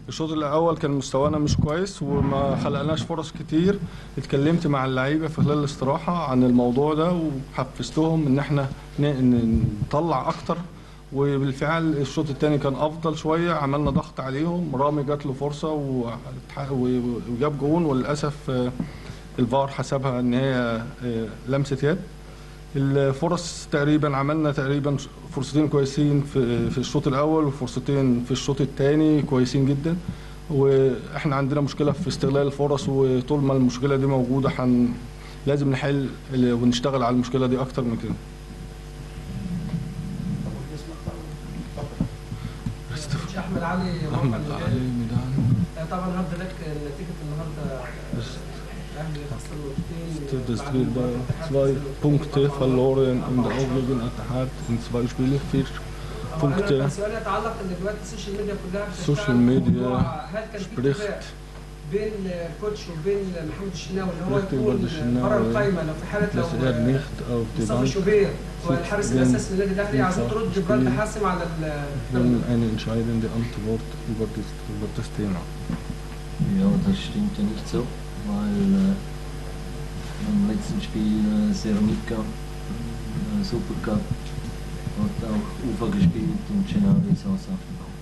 الشوط الاول كان مستوانا مش كويس وما خلقناش فرص كتير اتكلمت مع اللعيبه في خلال الاستراحه عن الموضوع ده وحفزتهم ان احنا ن- ن- نطلع اكتر وبالفعل الشوط الثاني كان افضل شويه عملنا ضغط عليهم رامي جات له فرصه واتح- و- وجاب جون وللاسف آه، الفار حسبها ان هي آه، لمسه يد الفرص تقريبا عملنا تقريبا فرصتين كويسين في في الشوط الاول وفرصتين في الشوط الثاني كويسين جدا واحنا عندنا مشكله في استغلال الفرص وطول ما المشكله دي موجوده حن لازم نحل ال- ونشتغل على المشكله دي اكتر من كده مش احمد علي احمد موقع علي الميدان. ميدان آه، طبعا هارد لك نتيجه النهارده الاهلي خسر نقطتين Das بعد Spiel مباراة bei الاتحاد zwei خسر Punkte نقطتين. verloren in der Auflösung Attehad in zwei Spiele, vier هو أنا Punkte. كان سؤالي يتعلق ان دلوقتي السوشيال ميديا كلها بتشتغل السوشيال في ميديا موضوع هل كان في اتفاق spricht بين الكوتش وبين محمود الشناوي ان هو Spricht über يكون die Schnaue, بره القايمه لو في حاله dass er لو nicht auf die مصطفى Bank شوبير والحارس بين- الاساسي للنادي الاهلي عايزين ترد برد حاسم على ال- will eine entscheidende Antwort über das, über das Thema. Ja, das stimmt ja nicht so, weil äh, im letzten Spiel äh, Seronika äh, Supercup hat auch Ufa gespielt und Gennaro saß auf dem Bank.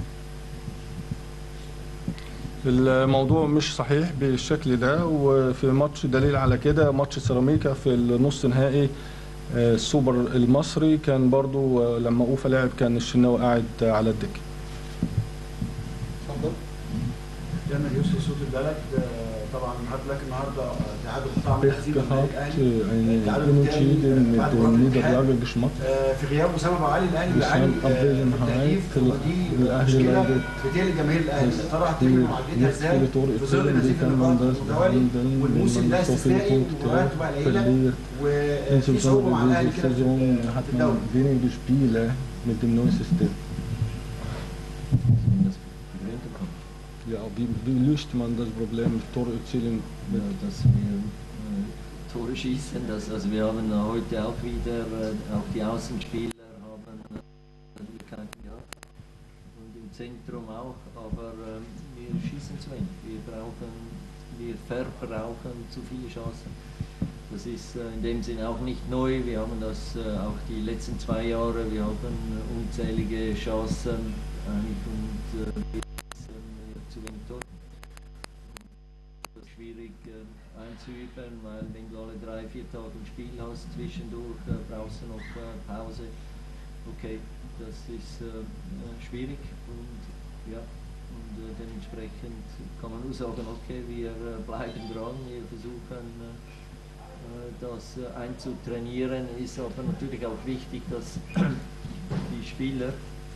الموضوع مش صحيح بالشكل ده وفي ماتش دليل على كده ماتش سيراميكا في النص نهائي آه، السوبر المصري كان برضو آه، لما اوفا لعب كان الشناوي قاعد على الدكه اتفضل جنى يوسف صوت البلد آه، طبعا هارد لك النهارده آه، تعادل طعم Pech الهزيمه من gehabt, الاهلي äh, تعادل einen التاني Unentschieden mit بعد der مباراة الاتحاد. Niederlage geschmackt. آه، في غياب اسامه ابو علي الاهلي بيعاني بسبب آه، Abwesenheit بالتهديف في ودي الأهلي مشكله لعبت بتقلق جماهير الاهلي بس ترى die هتكمل معالجتها nicht ازاي viele Tore في ظل erzielen, wie هذه kann man النقاط das المتوالي behandeln, wenn والموسم man ده so viele استثنائي والمباريات Punkte تبقى قليله verliert. وفي صعوبه مع Insbesondere الاهلي diese كده في Saison hat في man الدوري wenige Spiele mit dem neuen System. Dass man das begründen kann. Ja, wie, wie löst man das Problem Tore erzielen? Ja, dass wir äh, Tore schießen, dass, also wir haben äh, heute auch wieder, äh, auch die Außenspieler haben äh, Möglichkeiten gehabt und im Zentrum auch, aber ähm, wir schießen zu wenig. Wir brauchen, wir verbrauchen zu viele Chancen. Das ist äh, in dem Sinne auch nicht neu. Wir haben das äh, auch die letzten zwei Jahre. Wir haben äh, unzählige Chancen eigentlich und äh, wir schießen äh, zu wenig Tore. Das ist schwierig äh, einzuüben, weil wenn du alle drei, vier Tage ein Spiel hast, zwischendurch äh, brauchst du noch äh, Pause. Okay, das ist äh, äh, schwierig und ja, und äh, dementsprechend kann man nur sagen, okay, wir äh, bleiben dran, wir versuchen äh, äh, das äh, einzutrainieren, ist aber natürlich auch wichtig, dass die Spieler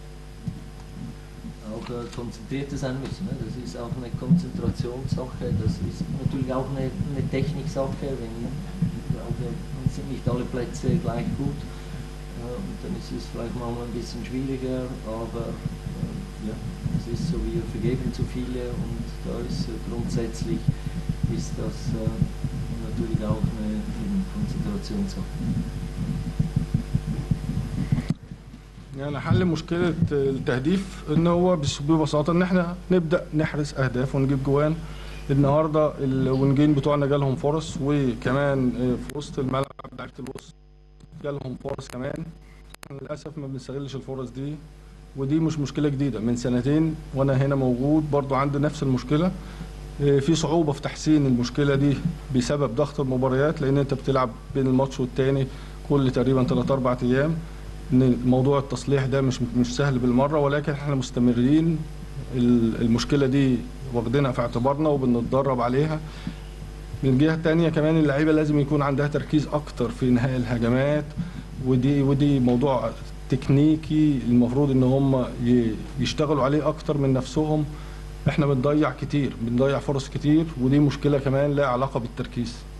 auch äh, konzentrierter sein müssen. Ne? Das ist auch eine Konzentrationssache, das ist natürlich auch eine, eine Techniksache, wenn ich glaube, es sind nicht alle Plätze gleich gut. Äh, und dann ist es vielleicht manchmal ein bisschen schwieriger, aber äh, ja, es ist so, wir vergeben zu viele und da ist äh, grundsätzlich ist das äh, natürlich auch eine, eine Konzentrationssache. يعني حل مشكلة التهديف ان هو بس- ببساطة ان احنا نبدأ نحرز اهداف ونجيب جوان النهارده الونجين بتوعنا جالهم فرص وكمان في وسط الملعب لعيبة الوسط جالهم فرص كمان احنا للاسف ما بنستغلش الفرص دي ودي مش مشكلة جديدة من سنتين وانا هنا موجود برضو عندي نفس المشكلة إيه، في صعوبة في تحسين المشكلة دي بسبب ضغط المباريات لان انت بتلعب بين الماتش والتاني كل تقريبا 3 4 ايام ان موضوع التصليح ده مش مش سهل بالمره ولكن احنا مستمرين ال- المشكله دي واخدينها في اعتبارنا وبنتدرب عليها من الجهه الثانيه كمان اللعيبه لازم يكون عندها تركيز اكتر في انهاء الهجمات ودي ودي موضوع تكنيكي المفروض ان هم ي- يشتغلوا عليه اكتر من نفسهم احنا بنضيع كتير بنضيع فرص كتير ودي مشكله كمان لها علاقه بالتركيز